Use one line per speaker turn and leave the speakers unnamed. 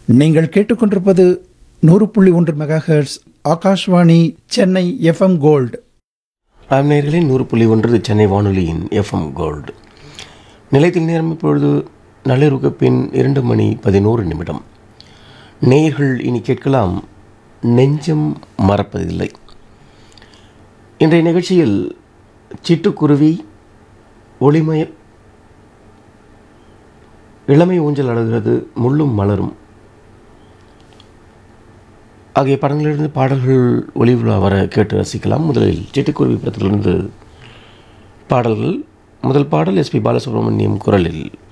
நீங்கள் கேட்டுக்கொண்டிருப்பது நூறு புள்ளி ஒன்று megahertz Akashvani Chennai FM gold
ஆம் நேயர்களே நூறு புள்ளி ஒன்று சென்னை வானொலியின் எஃப்எம் கோல்டு நிலையத்தில் நேரம் இப்பொழுது நள்ளிரவுக்கு பின் இரண்டு மணி பதினோரு நிமிடம் நேயர்கள் இனி கேட்கலாம் நெஞ்சம் மறப்பதில்லை இன்றைய நிகழ்ச்சியில் சிட்டுக்குருவி ஒளிமய இளமை ஊஞ்சல் அழகிறது முள்ளும் மலரும் ஆகிய படங்களிலிருந்து பாடல்கள் ஒளிவுலா வர கேட்டு ரசிக்கலாம் முதலில் சிட்டுக்குருவி படத்திலிருந்து பாடல்கள் முதல் பாடல் எஸ்பி பாலசுப்ரமணியம் குரலில்